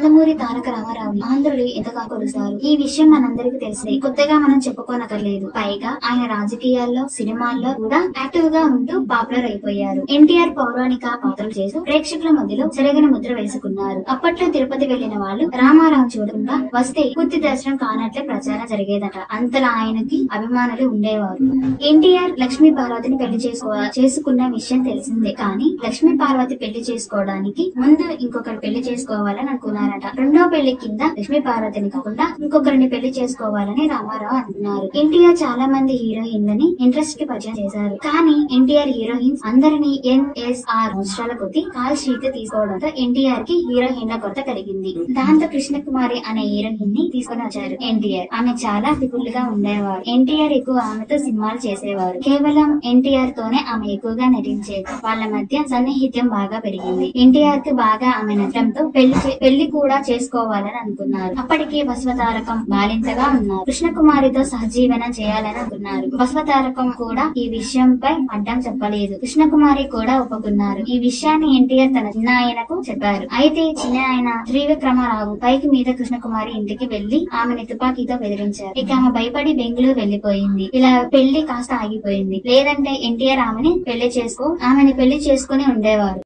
నందమూరి తారక రామారావు ఆంధ్రులు ఎంతగా కొలుస్తారు ఈ విషయం మనందరికీ తెలిసిందే కొత్తగా మనం చెప్పుకోనక్కర్లేదు పైగా ఆయన రాజకీయాల్లో సినిమాల్లో కూడా యాక్టివ్ గా ఉంటూ పాపులర్ అయిపోయారు ఎన్టీఆర్ పౌరాణిక పాత్రలు చేస్తూ ప్రేక్షకుల మధ్యలో చెరగని ముద్ర వేసుకున్నారు అప్పట్లో తిరుపతి వెళ్లిన వాళ్ళు రామారావు చూడకుండా వస్తే పూర్తి దర్శనం కానట్లే ప్రచారం జరిగేదట అంతలా ఆయనకి అభిమానులు ఉండేవారు ఎన్టీఆర్ లక్ష్మీ పార్వతిని పెళ్లి చేసుకో చేసుకున్న విషయం తెలిసిందే కానీ లక్ష్మీ పార్వతి పెళ్లి చేసుకోవడానికి ముందు ఇంకొకరు పెళ్లి చేసుకోవాలని అనుకున్నారట రెండో పెళ్లి కింద లక్ష్మీ పార్వతిని కాకుండా ఇంకొకరిని పెళ్లి చేసుకోవాలని రామారావు అనుకున్నారు ఎన్టీఆర్ చాలా మంది హీరోయిన్లని ఇంట్రెస్ట్ కి పరిచయం చేశారు కానీ ఎన్టీఆర్ హీరోయిన్స్ అందరినీ ఎన్ఎస్ఆర్ సంవత్సరాల కొద్ది కాల్ షీట్ తీసుకోవడంతో ఎన్టీఆర్ కి హీరోయిన్ల కొరత కలిగింది దాంతో కృష్ణకుమారి అనే హీరోయిన్ ని తీసుకొని వచ్చారు ఎన్టీఆర్ ఆమె చాలా పికుల్ గా ఉండేవారు ఎన్టీఆర్ ఎక్కువ ఆమెతో సినిమాలు చేసేవారు కేవలం ఎన్టీఆర్ తోనే ఆమె ఎక్కువగా నటించేది వాళ్ళ మధ్య సన్నిహిత్యం బాగా పెరిగింది ఎన్టీఆర్ కి బాగా ఆమె నచ్చడంతో పెళ్లి చే- పెళ్లి కూడా చేసుకోవాలని అనుకున్నారు అప్పటికి బసవతారకం బాలింతగా ఉన్నారు కృష్ణకుమారితో సహజీవనం చేయాలని అనుకున్నారు బసవతారకం కూడా ఈ విషయంపై అడ్డం చెప్పలేదు కృష్ణకుమారి కూడా ఒప్పుకున్నారు ఈ విషయాన్ని ఎన్టీఆర్ తన చిన్న ఆయనకు చెప్పారు అయితే చిన్న ఆయన త్రివిక్రమరావు పైకి మీద కృష్ణకుమారి ఇంటికి వెళ్లి ఆమెను తుపాకీతో బెదిరించారు ఇక ఆమె భయపడి బెంగళూరు వెళ్లిపోయింది ఇలా పెళ్లి కాస్త ఆగిపోయింది లేదంటే ఎన్టీఆర్ ఆమెని పెళ్లి చేసుకో ఆమెని పెళ్లి చేసుకుని ఉండేవారు